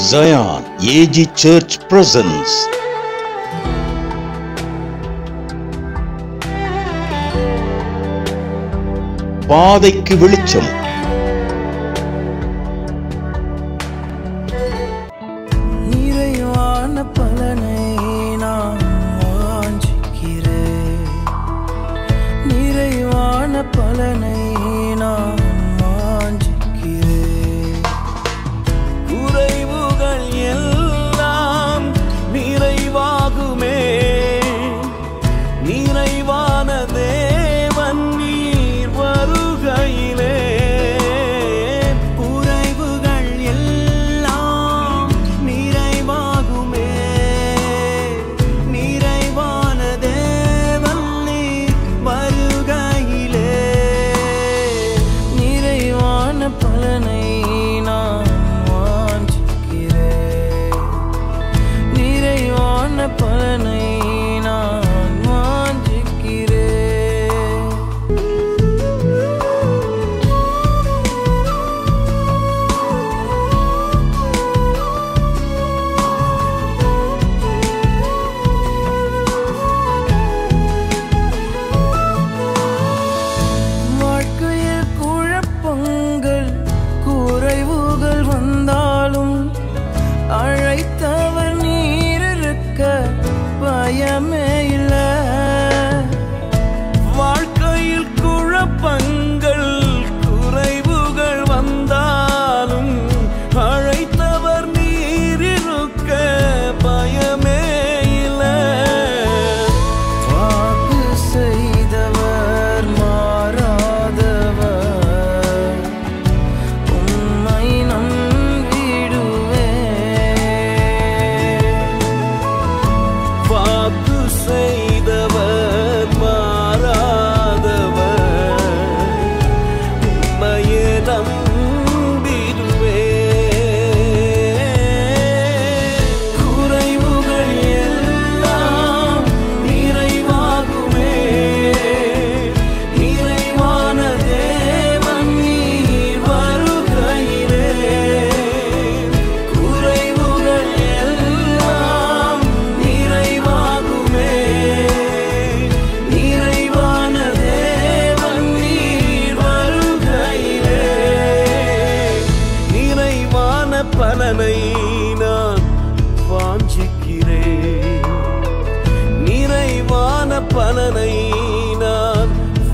Zion AG Church presents பாதைக்கு வெளிச்சம் நிறைவான பலனை நான் வாஞ்சிக்கிறேன் நிறைவான பலனை நான் வாஞ்சிக்கிறேன் குறைவுகள் எல்லாம் நிறைவாகுமே நிறைவான தேவன் நீர் வருகையிலே குறைவுகள் எல்லாம் நிறைவாகுமே நிறைவான தேவன் நீர் வருகையிலே நிறைவான பலனை நான் வாஞ்சிக்கிறேன் நிறைவான பலனை நான் வாஞ்சிக்கிறேன் வாழ்க்கையில் குழப்பங்கள் குறைவுகள் வந்தாலும் அழைத்தவர் நீர் இருக்க பயமே இல்ல வாழ்க்கையில் குழப்பங்கள் குறைவுகள் வந்தாலும் அழைத்தவர் நீர் இருக்க பயமே இல்லை வாக்கு செய்தவர் மாறாதவர் உம்மை நம்பிடுவே வாக்கு செய்தவர் மாறாதவர் உம்மையே நம்பிடுவே குறைவுகள் எல்லாம் நிறைவாகுமே நிறைவான தேவன் நீர் வருகையிலே குறைவுகள் எல்லாம் நிறைவாகுமே நிறைவான தேவன் நீர் வருகையிலே நிறைவான பலனை நான் வாஞ்சிக்கிறேன் நிறைவான பலனை நான்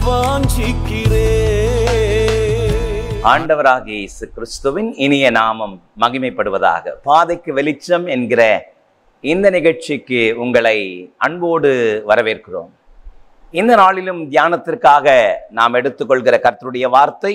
வாஞ்சிக்கிறேன் ஆண்டவராகிய இயேசு கிறிஸ்துவின் இனிய நாமம் மகிமைப்படுவதாக பாதைக்கு வெளிச்சம் என்கிற இந்த நிகழ்ச்சிக்கு உங்களை அன்போடு வரவேற்கிறோம் இந்த நாளிலும் தியானத்திற்காக நாம் எடுத்துக்கொள்கிற கர்த்தருடைய வார்த்தை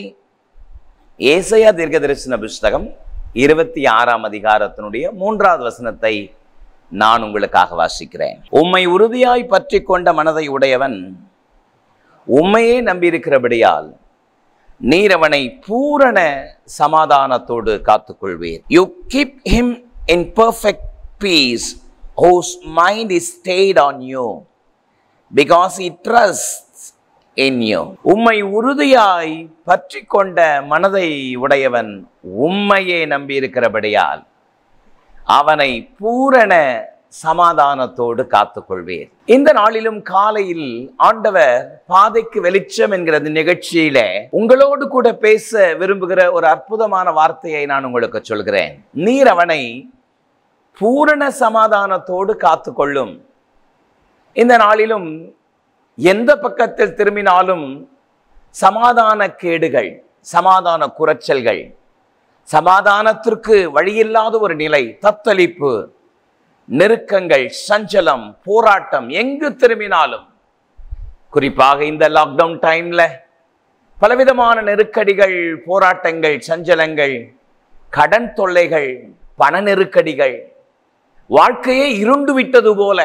ஏசையா தீர்க்கதரிசன புஸ்தகம் இருபத்தி ஆறாம் அதிகாரத்தினுடைய மூன்றாவது வசனத்தை நான் உங்களுக்காக வாசிக்கிறேன் உம்மை உறுதியாய் பற்றி கொண்ட மனதை உடையவன் உம்மையே நம்பியிருக்கிறபடியால் நீர் அவனை பூரண சமாதானத்தோடு காத்துக்கொள்வீர் you keep him in perfect peace whose mind is stayed on you because he trusts in you உம்மை உறுதியாய் பற்றி கொண்ட மனதை உடையவன் உம்மையே நம்பியிருக்கிறபடியால் அவனை பூரண சமாதானத்தோடு காத்துக்கொள்வீர் இந்த நாளிலும் காலையில் ஆண்டவர் பாதைக்கு வெளிச்சம் என்கிற இந்த நிகழ்ச்சியில உங்களோடு கூட பேச விரும்புகிற ஒரு அற்புதமான வார்த்தையை நான் உங்களுக்கு சொல்கிறேன் நீர் அவனை பூரண சமாதானத்தோடு காத்துக்கொள்ளும் இந்த நாளிலும் எந்த பக்கத்தில் திரும்பினாலும் சமாதான கேடுகள் சமாதான குறைச்சல்கள் சமாதானத்திற்கு வழியில்லாத ஒரு நிலை தத்தளிப்பு நெருக்கங்கள் சஞ்சலம் போராட்டம் எங்கு திரும்பினாலும் குறிப்பாக இந்த லாக்டவுன் டைம்ல பலவிதமான நெருக்கடிகள் போராட்டங்கள் சஞ்சலங்கள் கடன் தொல்லைகள் பண நெருக்கடிகள் வாழ்க்கையே இருண்டு விட்டது போல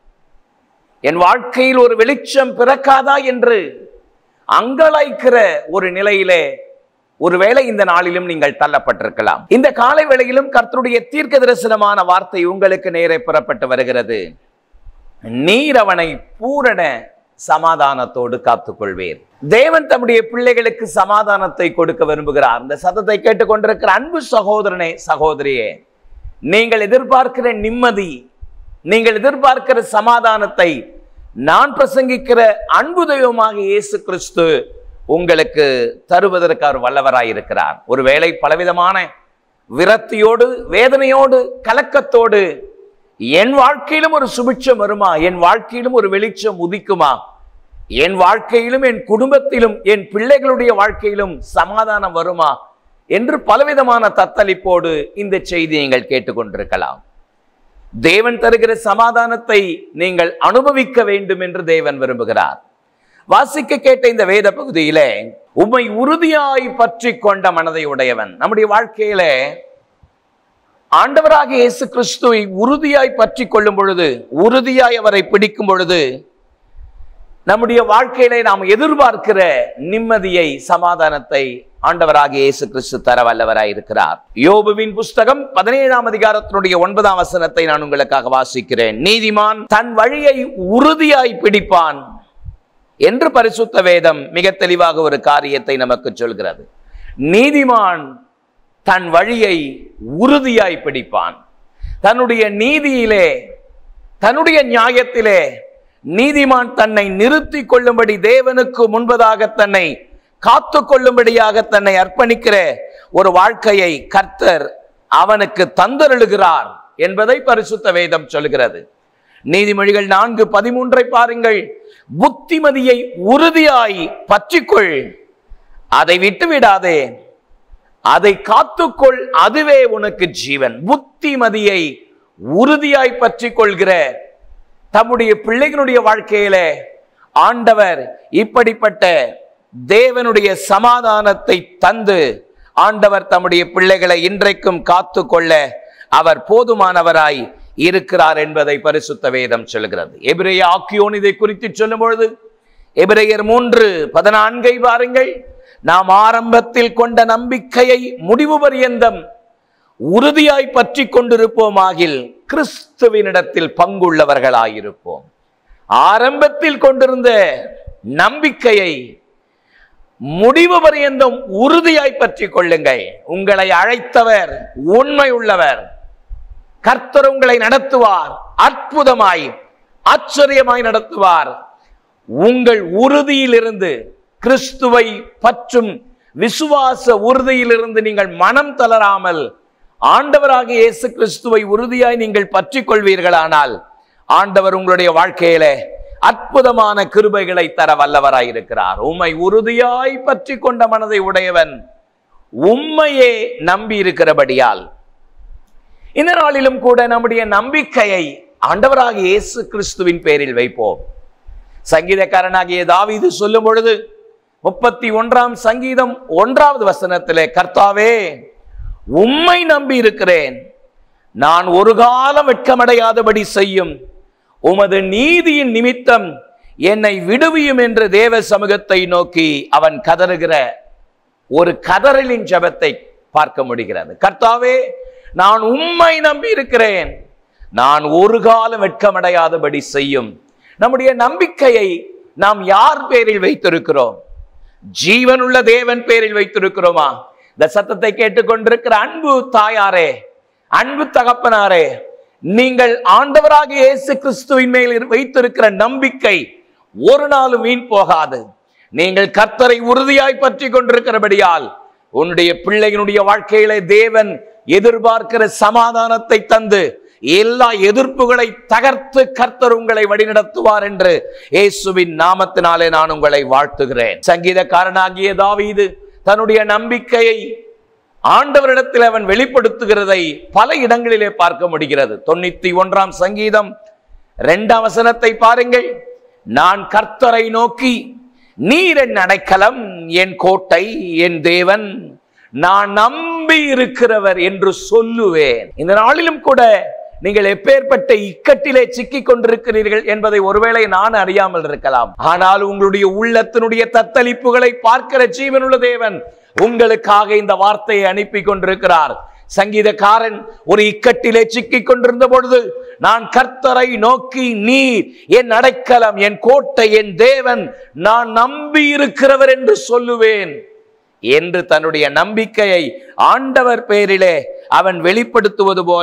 என் வாழ்க்கையில் ஒரு வெளிச்சம் பிறக்காதா என்று அங்கலாய்க்கிற ஒரு நிலையிலே ஒருவேளை இந்த நாளிலும் நீங்கள் தள்ளப்பட்டிருக்கலாம் இந்த காலை வேளையிலும் கர்த்தருடைய தீர்க்க தரிசனமான வார்த்தை உங்களுக்கு நேரே புறப்பட்டு வருகிறது நீர் அவனை பூரண சமாதானத்தோடு காத்துக்கொள்வீர் தேவன் தம்முடைய பிள்ளைகளுக்கு சமாதானத்தை கொடுக்க விரும்புகிறார் இந்த சத்தத்தை கேட்டுக்கொண்டிருக்கிற அன்பு சகோதரனே சகோதரியே நீங்கள் எதிர்பார்க்கிற நிம்மதி நீங்கள் எதிர்பார்க்கிற சமாதானத்தை நான் பிரசங்கிக்கிற அன்பு தெய்வமாக இயேசு கிறிஸ்து உங்களுக்கு தருவதற்கு அவர் வல்லவராய் இருக்கிறார் ஒருவேளை பலவிதமான விரக்தியோடு வேதனையோடு கலக்கத்தோடு என் வாழ்க்கையிலும் ஒரு சுபிட்சம் வருமா என் வாழ்க்கையிலும் ஒரு வெளிச்சம் உதிக்குமா என் வாழ்க்கையிலும் என் குடும்பத்திலும் என் பிள்ளைகளுடைய வாழ்க்கையிலும் சமாதானம் வருமா என்று பலவிதமான தத்தளிப்போடு இந்த செய்தி நீங்கள் கேட்டுக்கொண்டிருக்கலாம் தேவன் தருகிற சமாதானத்தை நீங்கள் அனுபவிக்க வேண்டும் என்று தேவன் விரும்புகிறார் வாசிக்க கேட்ட இந்த வேத பகுதியிலே உம்மை உறுதியாய் பற்றி கொண்ட மனதை உடையவன் நம்முடைய வாழ்க்கையில ஆண்டவராக இயேசு கிறிஸ்துவை உறுதியாய் பற்றி கொள்ளும் பொழுது உறுதியாய் அவரை பிடிக்கும் பொழுது நம்முடைய வாழ்க்கையில நாம் எதிர்பார்க்கிற நிம்மதியை சமாதானத்தை ஆண்டவராக இயேசு கிறிஸ்து தர வல்லவராய் இருக்கிறார் யோபுவின் புஸ்தகம் பதினேழாம் அதிகாரத்தினுடைய ஒன்பதாம் வசனத்தை நான் உங்களுக்காக வாசிக்கிறேன் நீதிமான் தன் வழியை உறுதியாய் பிடிப்பான் என்று பரிசுத்த வேதம் மிக தெளிவாக ஒரு காரியத்தை நமக்கு சொல்கிறது நீதிமான் தன் வழியை உறுதியாய் பிடிப்பான் தன்னுடைய நீதியிலே தன்னுடைய நியாயத்திலே நீதிமான் தன்னை நிறுத்தி கொள்ளும்படி தேவனுக்கு முன்பதாக தன்னை காத்து கொள்ளும்படியாக தன்னை அர்ப்பணிக்கிற ஒரு வாழ்க்கையை கர்த்தர் அவனுக்கு தந்தருளுகிறார் என்பதை பரிசுத்த வேதம் சொல்கிறது நீதிமொழிகள் நான்கு பதிமூன்றை பாருங்கள் புத்திமதியை உறுதியாய் பற்றிக்கொள் அதை விட்டு விடாதே அதை காத்துக்கொள் அதுவே உனக்கு ஜீவன் புத்திமதியை உறுதியாய் பற்றிக் கொள்கிற தம்முடைய பிள்ளைகளுடைய வாழ்க்கையில ஆண்டவர் இப்படிப்பட்ட தேவனுடைய சமாதானத்தை தந்து ஆண்டவர் தம்முடைய பிள்ளைகளை இன்றைக்கும் காத்து கொள்ள அவர் போதுமானவராய் இருக்கிறார் என்பதை பரிசுத்த வேதம் சொல்கிறது எபிரேய ஆக்கியோன் இதை குறித்து சொல்லும் பொழுது எபிரேயர் மூன்று பதினான்கை பாருங்கள் நாம் ஆரம்பத்தில் கொண்ட நம்பிக்கையை முடிவு பரியந்தம் உறுதியாய் பற்றி கொண்டிருப்போமாகில் கிறிஸ்துவினிடத்தில் பங்குள்ளவர்களாயிருப்போம் ஆரம்பத்தில் கொண்டிருந்த நம்பிக்கையை முடிவு பரியந்தம் உறுதியாய் பற்றி கொள்ளுங்கள் உங்களை அழைத்தவர் உண்மை உள்ளவர் கர்த்தர் உங்களை நடத்துவார் அற்புதமாய் ஆச்சரியமாய் நடத்துவார் உங்கள் உறுதியிலிருந்து கிறிஸ்துவை பற்றும் விசுவாச உறுதியிலிருந்து நீங்கள் மனம் தளராமல் ஆண்டவராக இயேசு கிறிஸ்துவை உறுதியாய் நீங்கள் பற்றிக் கொள்வீர்களானால் ஆண்டவர் உங்களுடைய வாழ்க்கையில அற்புதமான கிருபைகளை தர வல்லவராய் இருக்கிறார் உம்மை உறுதியாய் பற்றி கொண்ட மனதை உடையவன் உம்மையே நம்பி இருக்கிறபடியால் இந்த நாளிலும் கூட நம்முடைய நம்பிக்கையை ஆண்டவராக இயேசு கிறிஸ்துவின் பேரில் வைப்போம் சங்கீதக்காரனாகிய தாவீது சொல்லும் பொழுது முப்பத்தி ஒன்றாம் சங்கீதம் ஒன்றாவது வசனத்திலே கர்த்தாவே உம்மை நம்பி இருக்கிறேன் நான் ஒரு காலம் வெட்கமடையாதபடி செய்யும் உமது நீதியின் நிமித்தம் என்னை விடுவியும் என்று தேவ சமூகத்தை நோக்கி அவன் கதறுகிற ஒரு கதறலின் ஜெபத்தை பார்க்க முடிகிறது கர்த்தாவே நான் உம்மை நம்பி இருக்கிறேன் நான் ஒரு காலம் வெட்கமடையாதபடி செய்யும் நம்முடைய நம்பிக்கையை நாம் யார் பேரில் வைத்திருக்கிறோம் ஜீவனுள்ள தேவன் பேரில் வைத்திருக்கிறோமா இந்த சத்தத்தை கேட்டுக்கொண்டிருக்கிற அன்பு தாயாரே அன்பு தகப்பனாரே நீங்கள் ஆண்டவராக இயேசு கிறிஸ்துவின் மேல் இரு- வைத்திருக்கிற நம்பிக்கை ஒரு நாளும் வீண் போகாது நீங்கள் கர்த்தரை உறுதியாய் பற்றி கொண்டிருக்கிறபடியால் உன்னுடைய பிள்ளைகளுடைய வாழ்க்கையிலே தேவன் எதிர்பார்க்கிற சமாதானத்தை தந்து எல்லா எதிர்ப்புகளை தகர்த்து கர்த்தர் உங்களை வழிநடத்துவார் என்று இயேசுவின் நாமத்தினாலே நான் உங்களை வாழ்த்துகிறேன் சங்கீதக்காரனாகிய தாவீது தன்னுடைய நம்பிக்கையை ஆண்டவரிடத்தில் அவன் வெளிப்படுத்துகிறதை பல இடங்களிலே பார்க்க முடிகிறது தொண்ணூத்தி ஒன்றாம் சங்கீதம் இரண்டாம் வசனத்தை பாருங்கள் நான் கர்த்தரை நோக்கி நீர் என் அடைக்கலம் என் கோட்டை என் தேவன் நான் நம்பி இருக்கிறவர் என்று சொல்லுவேன் இந்த நாளிலும் கூட நீங்கள் எப்பேற்பட்ட இக்கட்டிலே சிக்கிக் கொண்டிருக்கிறீர்கள் என்பதை ஒருவேளை நான் அறியாமல் இருக்கலாம் ஆனால் உங்களுடைய உள்ளத்தினுடைய தத்தளிப்புகளை பார்க்கிற ஜீவனுள்ள தேவன் உங்களுக்காக இந்த வார்த்தையை அனுப்பி கொண்டிருக்கிறார் சங்கீதக்காரன் ஒரு இக்கட்டிலே சிக்கிக் கொண்டிருந்த பொழுது நான் கர்த்தரை நோக்கி நீர் என் அடைக்கலம் என் கோட்டை என் தேவன் நான் நம்பி இருக்கிறவர் என்று சொல்லுவேன் என்று தன்னுடைய நம்பிக்கையை ஆண்டவர் பேரிலே அவன் வெளிப்படுத்துவது போல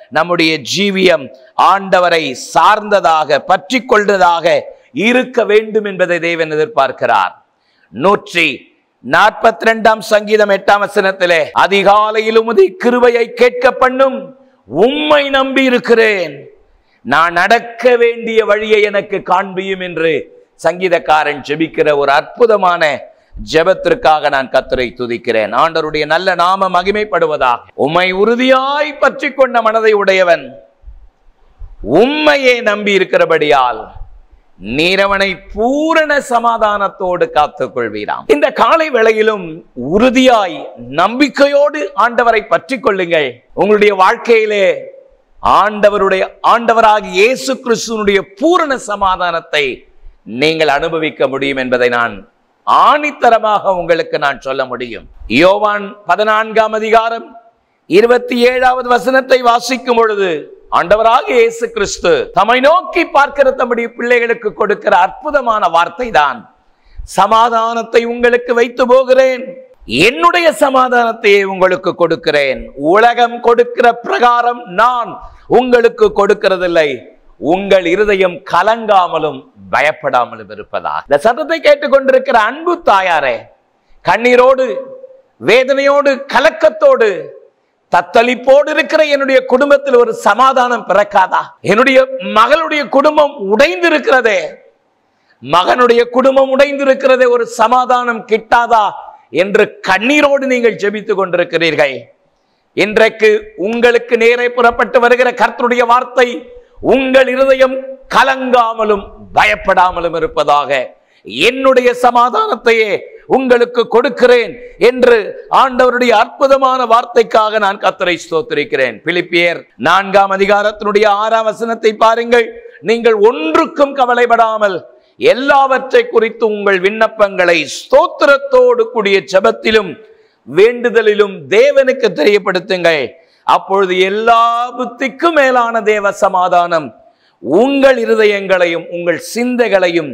நம்முடைய ஜீவியம் ஆண்டவரை சார்ந்ததாக பற்றி கொண்டதாக இருக்க வேண்டும் என்பதை தேவன் எதிர்பார்க்கிறார் நூற்றி நாற்பத்தி ரெண்டாம் சங்கீதம் எட்டாம் வசனத்திலே அதிகாலையில் உமது கிருபையை கேட்க பண்ணும் உம்மை நம்பி இருக்கிறேன் நான் நடக்க வேண்டிய வழியை எனக்கு காண்பியும் என்று சங்கீதக்காரன் ஜெபிக்கிற ஒரு அற்புதமான ஜெபத்திற்காக நான் கத்தரை துதிக்கிறேன் ஆண்டவருடைய நல்ல நாம மகிமைப்படுவதாக உம்மை உறுதியாய் பற்றி கொண்ட மனதை உடையவன் உம்மையே நம்பி இருக்கிறபடியால் நீரவனை பூரண சமாதானத்தோடு காத்துக் கொள்வீராம் இந்த காலை வேளையிலும் உறுதியாய் நம்பிக்கையோடு ஆண்டவரை பற்றி கொள்ளுங்கள் உங்களுடைய வாழ்க்கையிலே ஆண்டவருடைய ஆண்டவராகிய இயேசு கிறிஸ்துவனுடைய பூரண சமாதானத்தை நீங்கள் அனுபவிக்க முடியும் என்பதை நான் ஆணித்தரமாக உங்களுக்கு நான் சொல்ல முடியும் யோவான் பதினான்காம் அதிகாரம் இருபத்தி ஏழாவது வசனத்தை வாசிக்கும் பொழுது ஆண்டவராக இயேசு கிறிஸ்து தம்மை நோக்கி பார்க்கிற தம்முடைய பிள்ளைகளுக்கு கொடுக்கிற அற்புதமான வார்த்தை தான் சமாதானத்தை உங்களுக்கு வைத்து போகிறேன் என்னுடைய சமாதானத்தையே உங்களுக்கு கொடுக்கிறேன் உலகம் கொடுக்கிற பிரகாரம் நான் உங்களுக்கு கொடுக்கிறதில்லை உங்கள் இருதயம் கலங்காமலும் பயப்படாமலும் இருப்பதா இந்த சத்தத்தை கேட்டுக்கொண்டிருக்கிற அன்பு தாயாரே கண்ணீரோடு வேதனையோடு கலக்கத்தோடு தத்தளிப்போடு இருக்கிற என்னுடைய குடும்பத்தில் ஒரு சமாதானம் பிறக்காதா என்னுடைய மகளுடைய குடும்பம் உடைந்து இருக்கிறதே மகனுடைய குடும்பம் உடைந்திருக்கிறதே ஒரு சமாதானம் கிட்டாதா என்று கண்ணீரோடு நீங்கள் ஜெபித்துக் கொண்டிருக்கிறீர்கள் இன்றைக்கு உங்களுக்கு நேரே புறப்பட்டு வருகிற கர்த்தருடைய வார்த்தை உங்கள் இருதயம் கலங்காமலும் பயப்படாமலும் இருப்பதாக என்னுடைய சமாதானத்தையே உங்களுக்கு கொடுக்கிறேன் என்று ஆண்டவருடைய அற்புதமான வார்த்தைக்காக நான் கத்தரை ஸ்தோத்திரிக்கிறேன் பிலிப்பியர் நான்காம் அதிகாரத்தினுடைய ஆறாம் வசனத்தை பாருங்கள் நீங்கள் ஒன்றுக்கும் கவலைப்படாமல் எல்லாவற்றை குறித்து உங்கள் விண்ணப்பங்களை ஸ்தோத்திரத்தோடு கூடிய ஜெபத்திலும் வேண்டுதலிலும் தேவனுக்கு தெரியப்படுத்துங்கள் அப்பொழுது எல்லா புத்திக்கும் மேலான தேவ சமாதானம் உங்கள் இருதயங்களையும் உங்கள் சிந்தைகளையும்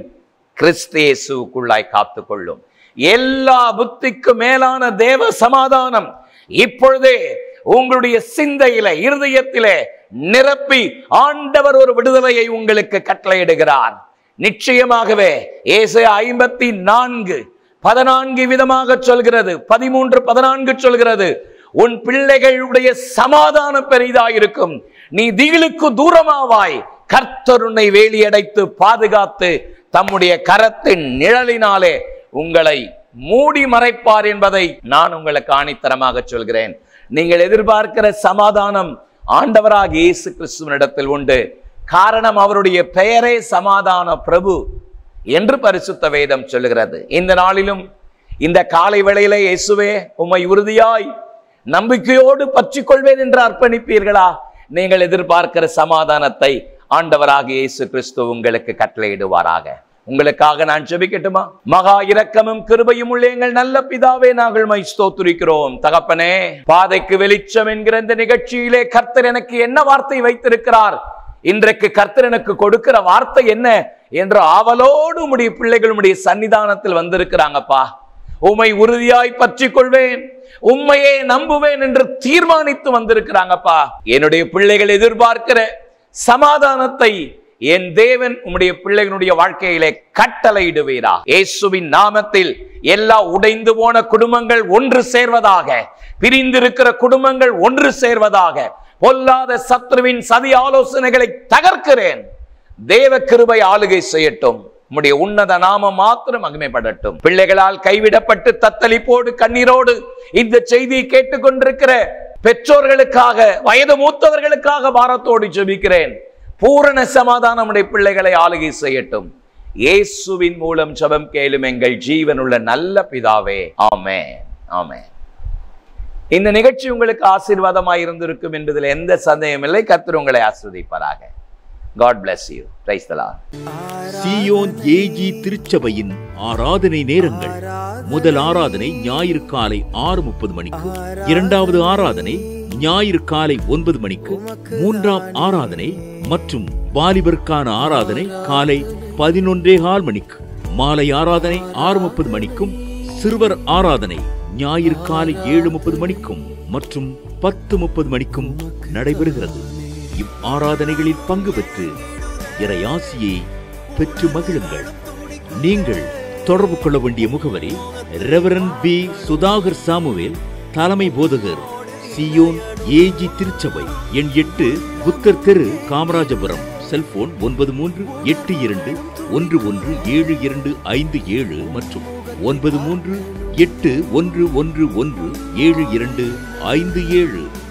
கிறிஸ்தேசுக்குள்ளாய் காத்துக்கொள்ளும் எல்லா புத்திக்கு மேலான தேவ சமாதானம் இப்பொழுதே உங்களுடைய சிந்தையில இருதயத்திலே நிரப்பி ஆண்டவர் ஒரு விடுதலையை உங்களுக்கு கட்டளையிடுகிறார் நிச்சயமாகவே ஏசை ஐம்பத்தி நான்கு பதினான்கு விதமாக சொல்கிறது பதிமூன்று பதினான்கு சொல்கிறது உன் பிள்ளைகளுடைய சமாதானம் பெரிதாயிருக்கும் நீ திகிலுக்கு தூரமாவாய் கர்த்தர் உன்னை வேலியடைத்து பாதுகாத்து தம்முடைய கரத்தின் நிழலினாலே உங்களை மூடி மறைப்பார் என்பதை நான் உங்களுக்கு ஆணித்தரமாக சொல்கிறேன் நீங்கள் எதிர்பார்க்கிற சமாதானம் ஆண்டவராக இயேசு கிறிஸ்துவனிடத்தில் உண்டு காரணம் அவருடைய பெயரே சமாதான பிரபு என்று பரிசுத்த வேதம் சொல்லுகிறது இந்த நாளிலும் இந்த காலை வேளையிலே இயேசுவே உம்மை உறுதியாய் நம்பிக்கையோடு பற்றிக் கொள்வேன் என்று அர்ப்பணிப்பீர்களா நீங்கள் எதிர்பார்க்கிற சமாதானத்தை ஆண்டவராக இயேசு கிறிஸ்து உங்களுக்கு கட்டளையிடுவாராக உங்களுக்காக நான் ஜெபிக்கட்டுமா மகா இரக்கமும் கிருபையும் உள்ள எங்கள் நல்ல பிதாவே நாங்கள் மை ஸ்தோத்துரிக்கிறோம் தகப்பனே பாதைக்கு வெளிச்சம் என்கிற இந்த நிகழ்ச்சியிலே கர்த்தர் எனக்கு என்ன வார்த்தை வைத்திருக்கிறார் இன்றைக்கு கர்த்தர் எனக்கு கொடுக்கிற வார்த்தை என்ன என்ற ஆவலோடு உம்முடைய பிள்ளைகள் உம்முடைய சன்னிதானத்தில் வந்திருக்கிறாங்கப்பா உம்மை உறுதியாய் பற்றிக் கொள்வேன் உண்மையே நம்புவேன் என்று தீர்மானித்து வந்திருக்கிறாங்கப்பா என்னுடைய பிள்ளைகள் எதிர்பார்க்கிற சமாதானத்தை என் தேவன் உம்முடைய பிள்ளைகளுடைய வாழ்க்கையிலே கட்டளையிடுவீரா இயேசுவின் நாமத்தில் எல்லா உடைந்து போன குடும்பங்கள் ஒன்று சேர்வதாக பிரிந்திருக்கிற குடும்பங்கள் ஒன்று சேர்வதாக பொல்லாத சத்ருவின் சதி ஆலோசனைகளை தகர்க்கிறேன் தேவ கிருபை ஆளுகை செய்யட்டும் உம்முடைய உன்னத நாமம் மாத்திரம் மகிமைப்படட்டும் பிள்ளைகளால் கைவிடப்பட்டு தத்தளிப்போடு கண்ணீரோடு இந்த செய்தியை கேட்டுக்கொண்டிருக்கிற பெற்றோர்களுக்காக வயது மூத்தவர்களுக்காக பாரத்தோடு ஜெபிக்கிறேன் பூரண சமாதானம் உடைய பிள்ளைகளை ஆளுகை செய்யட்டும் இயேசுவின் மூலம் ஜெபம் கேளும் எங்கள் ஜீவனுள்ள நல்ல பிதாவே ஆமென் ஆமென் இந்த நிகழ்ச்சி உங்களுக்கு ஆசீர்வாதமாய் இருந்திருக்கும் என்பதில் எந்த சந்தேகம் இல்லை கர்த்தர் உங்களை ஆஸ்வதிப்பாராக God bless you praise the Lord Zion AG திருச்சபையின் ஆராதனை நேரங்கள் முதல் ஆராதனை ஞாயிறு காலை ஆறு முப்பது மணிக்கு இரண்டாவது ஆராதனை ஞாயிறு காலை ஒன்பது மணிக்கு மூன்றாம் ஆராதனை மற்றும் வாலிபருக்கான ஆராதனை காலை பதினொன்றே கால் மணிக்கு மாலை ஆராதனை ஆறு முப்பது மணிக்கும் சிறுவர் ஆராதனை ஞாயிறு காலை ஏழு முப்பது மணிக்கும் மற்றும் பத்து முப்பது மணிக்கும் நடைபெறுகிறது இவ் ஆராதனைகளில் பங்கு பெற்று இறையாசியை பெற்று மகிழுங்கள் நீங்கள் தொடர்பு கொள்ள வேண்டிய முகவரி ரெவரன் பி சுதாகர் சாமுவேல் தலைமை போதகர் சியோன் ஏஜி திருச்சபை எண் எட்டு புத்தர் தெரு காமராஜபுரம் செல்போன் ஒன்பது மூன்று எட்டு இரண்டு ஒன்று ஒன்று ஏழு இரண்டு ஐந்து ஏழு மற்றும் ஒன்பது மூன்று எட்டு ஒன்று ஒன்று ஒன்று ஏழு இரண்டு ஐந்து ஏழு